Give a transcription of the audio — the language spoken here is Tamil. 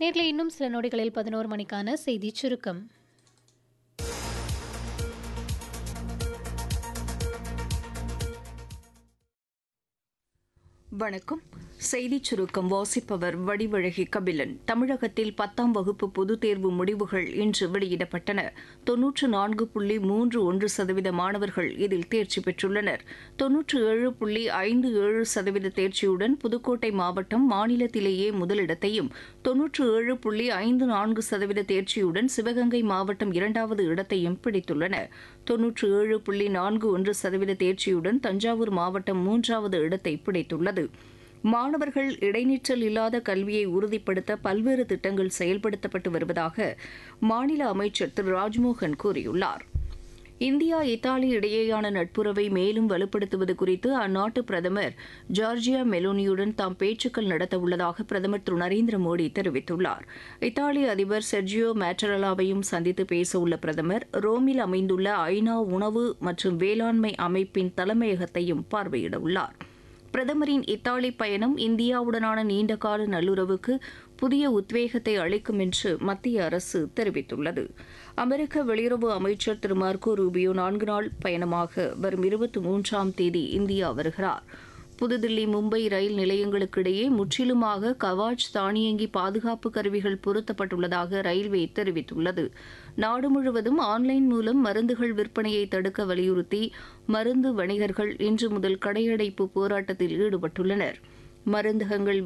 நேரில் இன்னும் சில நொடிகளில் பதினோரு மணிக்கான செய்தி சுருக்கம் வணக்கம் செய்திச் சுருக்கம் வாசிப்பவர் வடிவழகி கபிலன் தமிழகத்தில் பத்தாம் வகுப்பு பொதுத் தேர்வு முடிவுகள் இன்று வெளியிடப்பட்டன தொன்னூற்று நான்கு புள்ளி மூன்று ஒன்று சதவீத மாணவர்கள் இதில் தேர்ச்சி பெற்றுள்ளனர் தொன்னூற்று ஏழு புள்ளி ஐந்து ஏழு சதவீத தேர்ச்சியுடன் புதுக்கோட்டை மாவட்டம் மாநிலத்திலேயே முதலிடத்தையும் தொன்னூற்று ஏழு புள்ளி ஐந்து நான்கு சதவீத தேர்ச்சியுடன் சிவகங்கை மாவட்டம் இரண்டாவது இடத்தையும் பிடித்துள்ளன தொன்னூற்று ஏழு புள்ளி நான்கு ஒன்று சதவீத தேர்ச்சியுடன் தஞ்சாவூர் மாவட்டம் மூன்றாவது இடத்தை பிடித்துள்ளது மாணவர்கள் இடைநிற்றல் இல்லாத கல்வியை உறுதிப்படுத்த பல்வேறு திட்டங்கள் செயல்படுத்தப்பட்டு வருவதாக மாநில அமைச்சர் திரு ராஜ்மோகன் கூறியுள்ளார் இந்தியா இத்தாலி இடையேயான நட்புறவை மேலும் வலுப்படுத்துவது குறித்து அந்நாட்டு பிரதமர் ஜார்ஜியா மெலோனியுடன் தாம் பேச்சுக்கள் நடத்தவுள்ளதாக பிரதமர் திரு நரேந்திர மோடி தெரிவித்துள்ளார் இத்தாலி அதிபர் செர்ஜியோ மேட்டரலாவையும் சந்தித்து பேசவுள்ள பிரதமர் ரோமில் அமைந்துள்ள ஐநா உணவு மற்றும் வேளாண்மை அமைப்பின் தலைமையகத்தையும் பார்வையிடவுள்ளார் பிரதமரின் இத்தாலி பயணம் இந்தியாவுடனான நீண்டகால நல்லுறவுக்கு புதிய உத்வேகத்தை அளிக்கும் என்று மத்திய அரசு தெரிவித்துள்ளது அமெரிக்க வெளியுறவு அமைச்சர் திரு மார்க்கோ ரூபியோ நான்கு நாள் பயணமாக வரும் இருபத்தி மூன்றாம் தேதி இந்தியா வருகிறார் புதுதில்லி மும்பை ரயில் நிலையங்களுக்கிடையே முற்றிலுமாக கவாச் தானியங்கி பாதுகாப்பு கருவிகள் பொருத்தப்பட்டுள்ளதாக ரயில்வே தெரிவித்துள்ளது நாடு முழுவதும் ஆன்லைன் மூலம் மருந்துகள் விற்பனையை தடுக்க வலியுறுத்தி மருந்து வணிகர்கள் இன்று முதல் கடையடைப்பு போராட்டத்தில் ஈடுபட்டுள்ளனர் மருந்தகங்கள்